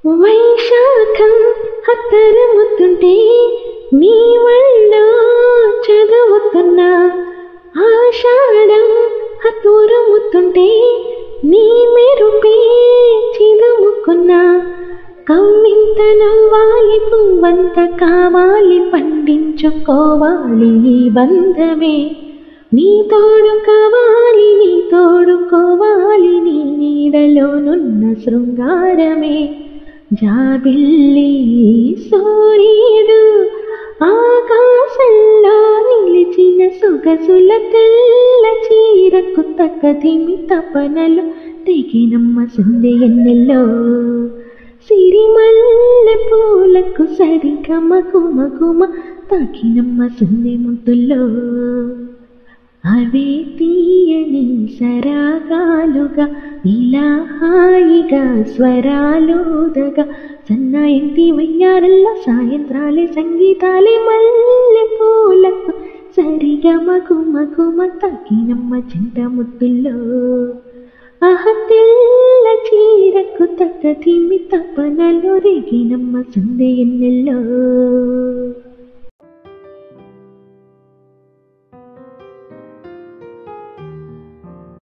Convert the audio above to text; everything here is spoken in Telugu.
వైశాఖం హత్తరముతుంటే మీ వళ్ళో చదువుతున్నా ఆషాఢం హతురముతుంటే నీ మెరుపే చిదుముకున్నా కమ్మింత నవ్వాలి పువ్వంత కావాలి పండించుకోవాలి ఈ బంధమే నీ తోడు కావాలి నీ తోడుకోవాలి నీ నీడలోనున్న శృంగారమే జాబిల్లి సూర్యుడు ఆకాశంలో నిలిచిన సొగసుల తెల్ల చీరకు తక్కదిమి తపనలు తెగినమ్మ సందె ఎన్నెల్లో సిరిమల్లె పూలకు సరిగమ గుమ గుమ తాకినమ్మ సందె ముద్దుల్లో అవే తీయని సరాగాలుగా ఇలా హాయిగా స్వరాలుదగా సన్నాయంటి వయ్యారల్లో సాయంత్రాలే సంగీతాలే మల్లె పూలకు సరిగమ గుమ గుమ తాకినమ్మ చింత ముద్దుల్లో ఆహ తెల్ల చీరకు తగ్గ తిమి తపనలో రేగినమ్మ సందే ఎన్నెల్లో